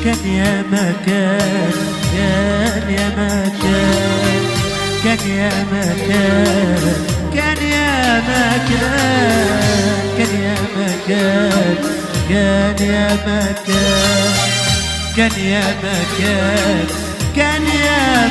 كان يا مكان كان يا مكان كان يا مكان كان يا مكان كان يا مكان كان يا مكان كان يا مكان كان يا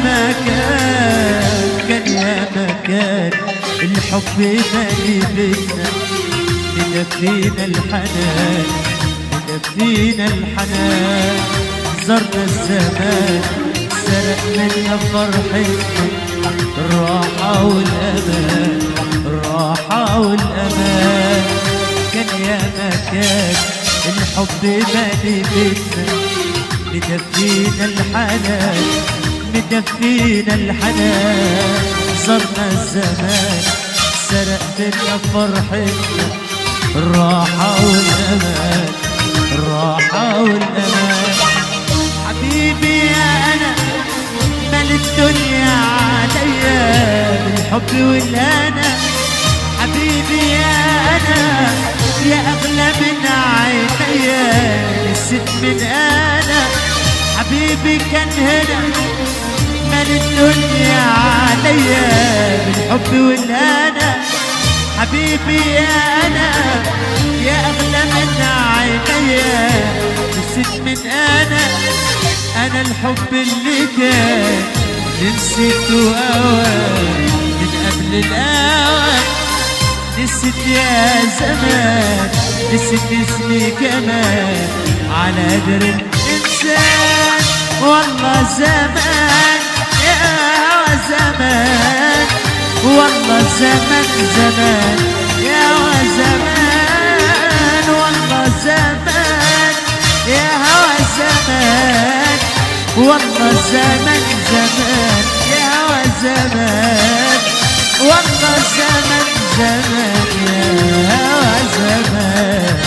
مكان كان يا مكان الحب مالي بينا مدفينا الحنان مدفينا الحنان زرنا الزمان سرق منا فرحتنا الراحة والأمان الراحة والأمان كان يا مكان الحب مالي بيتنا مدفينا الحنان مدفينا الحنان زرنا الزمان سرق منا فرحتنا الراحة والأمان الراحة والأمان حبيبي يا أنا مال الدنيا عليا بالحب والهنا حبيبي يا أنا يا أغلى من عينيا نسيت من أنا حبيبي كان هنا مال الدنيا عليا بالحب والهنا حبيبي يا أنا يا أغلى من عينيا نسيت من أنا أنا الحب اللي كان نسيته أوان من قبل الأوان نسيت يا زمان نسيت اسمي كمان على قدر الإنسان والله زمان يا هوى زمان والله زمان زمان يا هوى زمان والله زمان يا هوى زمان والله زمان زمان يا هوى زمان والله زمان زمان يا هوى زمان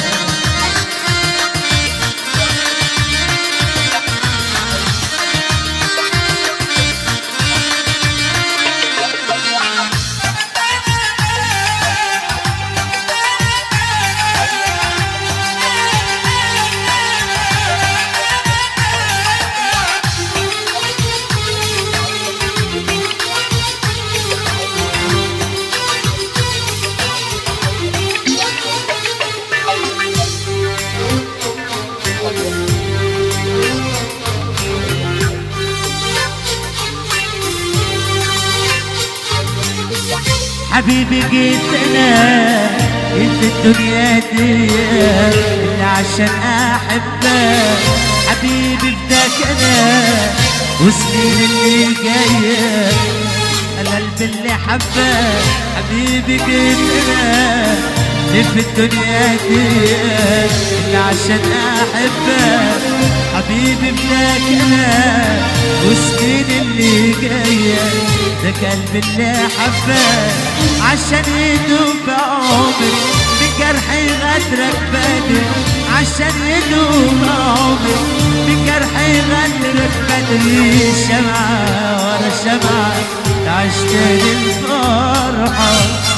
حبيبي جيت انا انت الدنيا دي اللي عشان احبك حبيبي بداك انا وسنين اللي جايه القلب اللي حبك حبيبي جيت انا اللي في الدنيا دي اللي عشان احبك حبيبي بداك انا وسنين اللي جايه ده قلب اللي حبك عشان يدوب عمري بجرحي غدرك بدري عشان يدوب عمري بجرحي غدرك بدري شمعة ورا شمعة عشت للفرحة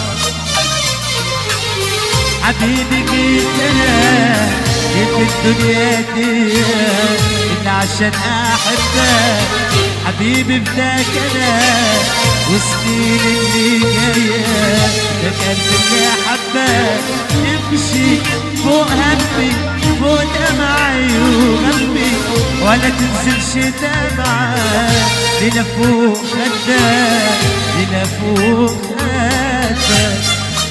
حبيبي جيت انا جيت الدنيا دي اللي عشان احبك حبيبي بداك انا وسنين اللي جايه ده كان اللي حبك امشي فوق همي فوق دمعي وغمي ولا تنزلش دمعة لنا فوق خدك لنا فوق خدك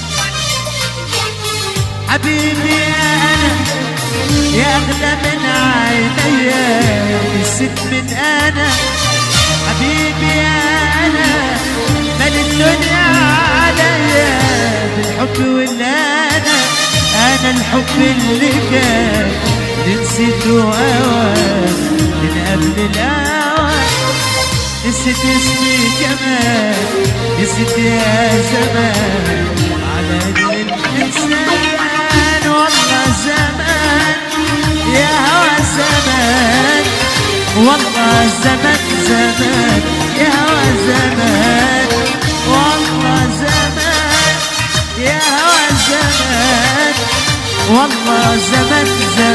حبيبي يا انا يا اغلى من عينيا نسيت من انا حبيبي يا انا مال الدنيا عليا بالحب واللي انا انا الحب اللي كان نسيته اوان من قبل الاوان نسيت اسمي كمان نسيت يا زمان على قد الانسان والله زمان يا هوى زمان والله زمان زمان يا هوى زمان والله زمان يا هوى زمان والله زمان زمان